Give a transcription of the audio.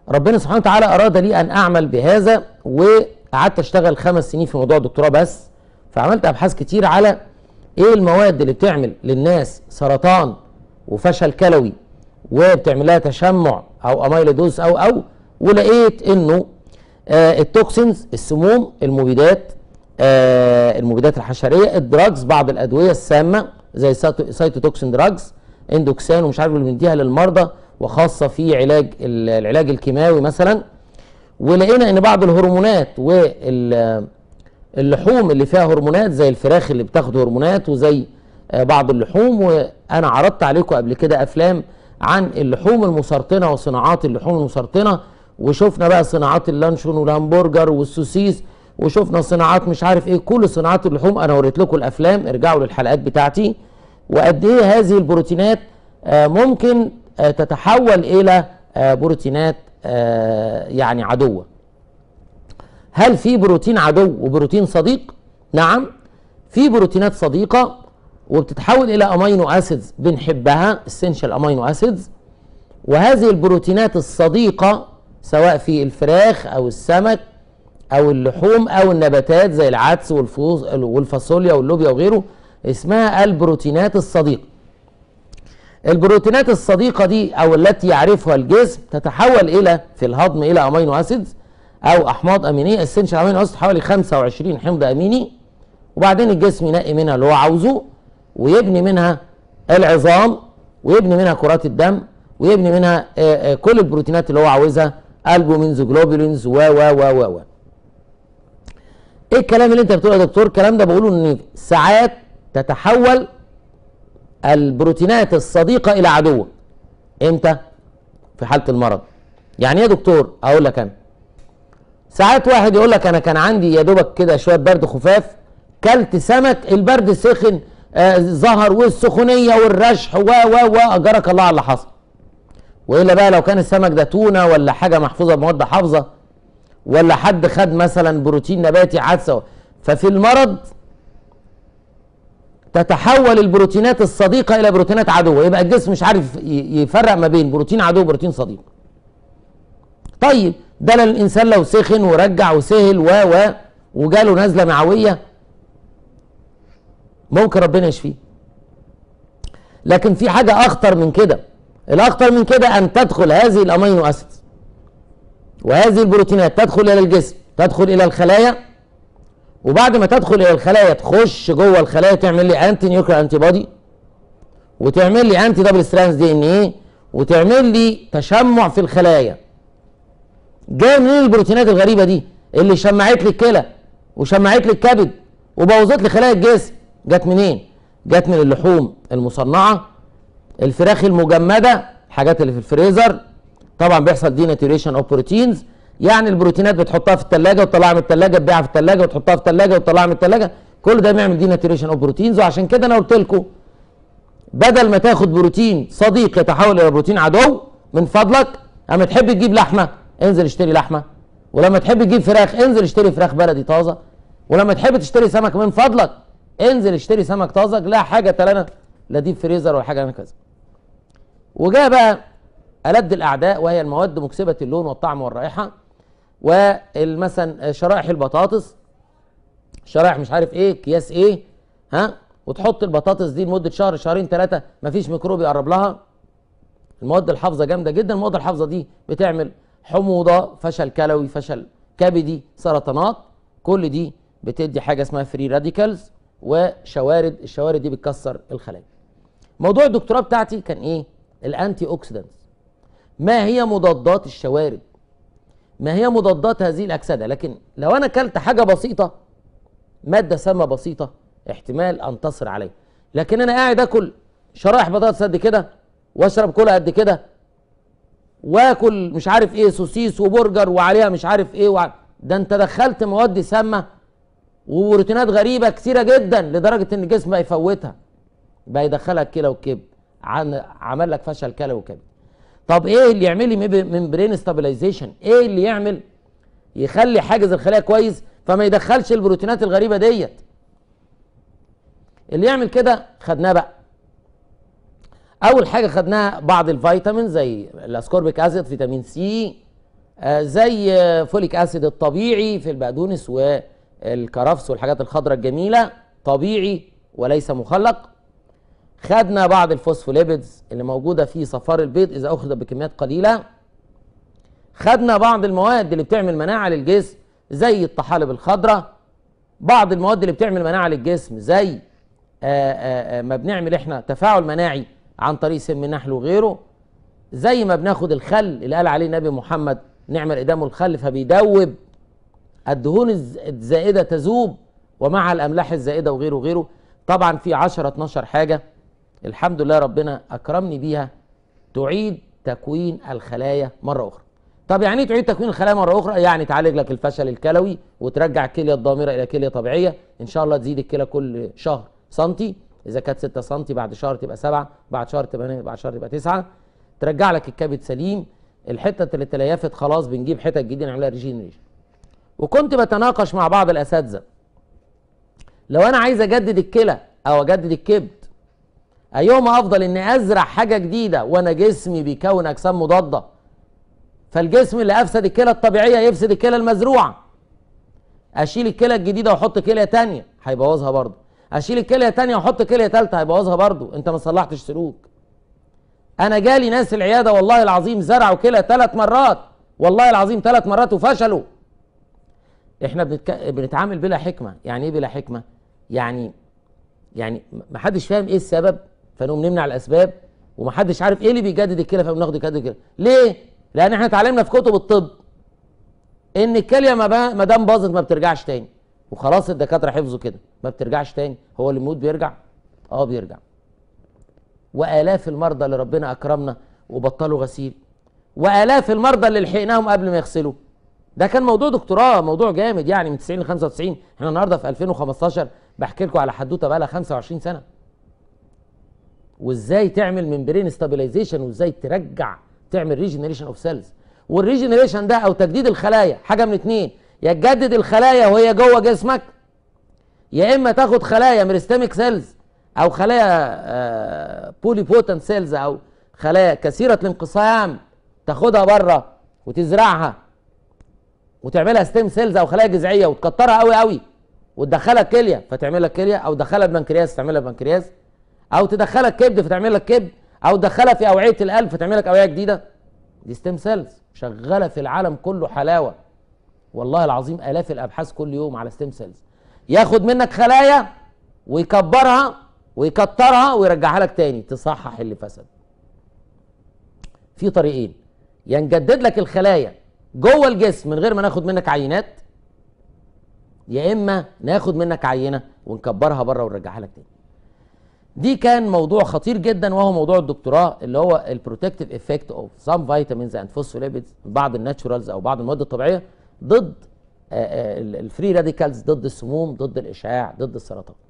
ربنا سبحانه وتعالى اراد لي ان اعمل بهذا وقعدت اشتغل خمس سنين في موضوع الدكتوراه بس فعملت ابحاث كتير على ايه المواد اللي بتعمل للناس سرطان وفشل كلوي وبتعمل لها تشمع او اميلودوز او او ولقيت انه آه التوكسينز السموم المبيدات آه المبيدات الحشريه الدراجز بعض الادويه السامه زي سايتو- سايتوتوكسين دراجز اندوكسان ومش عارف اللي بنديها للمرضى وخاصه في علاج ال- العلاج الكيماوي مثلا ولقينا ان بعض الهرمونات واللحوم اللي فيها هرمونات زي الفراخ اللي بتاخد هرمونات وزي آه، بعض اللحوم وانا عرضت عليكم قبل كده افلام عن اللحوم المسرطنه وصناعات اللحوم المسرطنه وشفنا بقى صناعات اللانشون والهمبرجر والسوسيس وشفنا صناعات مش عارف ايه كل صناعات اللحوم انا وريت لكم الافلام ارجعوا للحلقات بتاعتي وقد ايه هذه البروتينات آه، ممكن آه، تتحول الى آه، بروتينات آه، يعني عدوه هل في بروتين عدو وبروتين صديق نعم في بروتينات صديقه وبتتحول الى امينو اسيدز بنحبها اسينشال امينو اسيدز وهذه البروتينات الصديقه سواء في الفراخ او السمك او اللحوم او النباتات زي العدس والفوز والفاصوليا واللوبيا وغيره اسمها البروتينات الصديقه البروتينات الصديقة دي أو التي يعرفها الجسم تتحول إلى في الهضم إلى أمينو أسيدز أو أحماض أمينية اسينشال أمينو أسيد حوالي 25 حمض أميني وبعدين الجسم ينقي منها اللي هو عاوزه ويبني منها العظام ويبني منها كرات الدم ويبني منها آه، آه، كل البروتينات اللي هو عاوزها البومينز جلوبولينز و و و و و ايه الكلام اللي انت بتقوله يا دكتور الكلام ده بقوله ان ساعات تتحول البروتينات الصديقه الى عدوه امتى في حاله المرض يعني ايه يا دكتور اقول لك انا ساعات واحد يقول لك انا كان عندي يا دوبك كده شويه برد خفاف كلت سمك البرد سخن آه ظهر والسخونيه والرشح و و و اجرك الله على اللي حصل والا بقى لو كان السمك ده تونه ولا حاجه محفوظه بمواد حافظه ولا حد خد مثلا بروتين نباتي عدسه ففي المرض تتحول البروتينات الصديقه الى بروتينات عدوه يبقى الجسم مش عارف ي- يفرق ما بين بروتين عدو وبروتين صديق طيب ده الانسان لو سخن ورجع وسهل و و وجاله نزله معويه ممكن ربنا يشفيه لكن في حاجه اخطر من كده الاخطر من كده ان تدخل هذه الامينو اسيدز وهذه البروتينات تدخل الى الجسم تدخل الى الخلايا وبعد ما تدخل الى الخلايا تخش جوه الخلايا تعمل لي انتي نيوكلير انتي بودي وتعمل لي انتي دبل ستراندز دي ان ايه وتعمل لي تشمع في الخلايا جايه منين البروتينات الغريبه دي اللي شمعت لي الكلى وشمعت لي الكبد وبوظت لي خلايا الجسم جت منين جت من اللحوم المصنعه الفراخ المجمده الحاجات اللي في الفريزر طبعا بيحصل دي ناتوريشن اوف بروتينز يعني البروتينات بتحطها في الثلاجه وتطلعها من الثلاجه تبيعها في الثلاجه وتحطها في الثلاجه وتطلعها من الثلاجه كل ده بيعمل دي ناتوريشن اوف بروتينز وعشان كده انا قلت لكم بدل ما تاخد بروتين صديق يتحول الى بروتين عدو من فضلك اما تحب تجيب لحمه انزل اشتري لحمه ولما تحب تجيب فراخ انزل اشتري فراخ بلدي طازه ولما تحب تشتري سمك من فضلك انزل اشتري سمك طازج لا حاجه لنا لا دي فريزر ولا حاجه لنا كذا وجاء بقى ألد الأعداء وهي المواد مكسبة اللون والطعم والرائحة ومثلا شرائح البطاطس شرائح مش عارف ايه اكياس ايه ها وتحط البطاطس دي لمده شهر شهرين ثلاثه مفيش ميكروب يقرب لها المواد الحافظه جامده جدا المواد الحافظه دي بتعمل حموضه فشل كلوي فشل كبدي سرطانات كل دي بتدي حاجه اسمها فري راديكالز وشوارد الشوارد دي بتكسر الخلايا موضوع الدكتوراه بتاعتي كان ايه الانتي اوكسيدانتس ما هي مضادات الشوارد ما هي مضادات هذه الاكسده لكن لو انا اكلت حاجه بسيطه ماده سامه بسيطه احتمال انتصر عليها لكن انا قاعد اكل شرايح بطاطس قد كده واشرب كولا قد كده واكل مش عارف ايه سوسيس وبرجر وعليها مش عارف ايه وع... ده انت دخلت مواد سامه وبروتينات غريبه كثيره جدا لدرجه ان الجسم بقى يفوتها بقى يدخلها الكلى والكبد عن- عمل لك فشل كلى وكبد طب ايه اللي يعمل لي ممبرين ستابلايزيشن ايه اللي يعمل يخلي حاجز الخلايا كويس فما يدخلش البروتينات الغريبه ديت اللي يعمل كده خدناه بقى اول حاجه خدناها بعض الفيتامين زي الاسكوربيك اسيد فيتامين سي آه، زي آه، فوليك اسيد الطبيعي في البقدونس والكرفس والحاجات الخضراء الجميله طبيعي وليس مخلق خدنا بعض الفوسفوليبيدز اللي موجوده في صفار البيض اذا اخذ بكميات قليله خدنا بعض المواد اللي بتعمل مناعه للجسم زي الطحالب الخضراء بعض المواد اللي بتعمل مناعه للجسم زي آآ آآ ما بنعمل احنا تفاعل مناعي عن طريق سم النحل وغيره زي ما بناخد الخل اللي قال عليه النبي محمد نعمل قدامه الخل فبيدوب الدهون الز- الزائده تذوب ومع الاملاح الزائده وغيره وغيره طبعا في 10 12 حاجه الحمد لله ربنا اكرمني بيها تعيد تكوين الخلايا مره اخرى طب يعني ايه تعيد تكوين الخلايا مره اخرى يعني تعالج لك الفشل الكلوي وترجع الكليه الضامره الى كليه طبيعيه ان شاء الله تزيد الكلى كل شهر سنتي اذا كانت 6 سنتي بعد شهر تبقى 7 بعد شهر تبقى بعد شهر تبقى 9 ترجع لك الكبد سليم الحته اللي تليفت خلاص بنجيب حتت جديده نعملها ريجينريشن وكنت بتناقش مع بعض الاساتذه لو انا عايز اجدد الكلى او اجدد الكبد ايهما افضل اني ازرع حاجه جديده وانا جسمي بيكون اجسام مضاده فالجسم اللي افسد الكلى الطبيعيه يفسد الكلى المزروعه اشيل الكلى الجديده واحط كليه تانية هيبوظها برضه اشيل الكليه تانية واحط كليه تالتة هيبوظها برضه انت ما صلحتش سلوك انا جالي ناس العياده والله العظيم زرعوا كلى ثلاث مرات والله العظيم ثلاث مرات وفشلوا احنا بنتك... بنتعامل بلا حكمه يعني ايه بلا حكمه يعني يعني ما حدش فاهم ايه السبب فنقوم نمنع الاسباب وما حدش عارف ايه اللي بيجدد الكلى فنقوم ناخد يجدد الكلى ليه لان احنا اتعلمنا في كتب الطب ان الكليه ما با- ما دام باظت ما بترجعش تاني وخلاص الدكاتره حفظوا كده ما بترجعش تاني هو اللي يموت بيرجع اه بيرجع والاف المرضى اللي ربنا اكرمنا وبطلوا غسيل والاف المرضى اللي لحقناهم قبل ما يغسلوا ده كان موضوع دكتوراه موضوع جامد يعني من 90 ل 95 احنا النهارده في 2015 بحكي لكم على حدوته بقى لها 25 سنه وازاي تعمل ممبرين ستابيلايزيشن وازاي ترجع تعمل ريجنريشن اوف سيلز والريجنريشن ده او تجديد الخلايا حاجه من اتنين يا تجدد الخلايا وهي جوه جسمك يا اما تاخد خلايا مريستميك سيلز او خلايا بولي بوتنت سيلز او خلايا كثيره الانقسام تاخدها بره وتزرعها وتعملها ستيم سيلز او خلايا جذعيه وتكترها قوي قوي وتدخلها كليه فتعمل لك كليه او تدخلها البنكرياس تعمل لك بنكرياس او تدخلها كبد فتعمل لك كبد او تدخلها في اوعيه القلب فتعمل لك اوعيه جديده دي ستيم سيلز شغاله في العالم كله حلاوه والله العظيم الاف الابحاث كل يوم على ستيم سيلز ياخد منك خلايا ويكبرها ويكترها ويرجعها لك تاني تصحح اللي فسد في طريقين يا نجدد لك الخلايا جوه الجسم من غير ما ناخد منك عينات يا اما ناخد منك عينه ونكبرها بره ونرجعها لك تاني دي كان موضوع خطير جدا وهو موضوع الدكتوراه اللي هو البروتكتيف افكت اوف سام فيتامينز اند فوسفوليبيدز بعض الناتشورالز او بعض المواد الطبيعيه ضد الفري راديكالز ضد السموم ضد الاشعاع ضد السرطان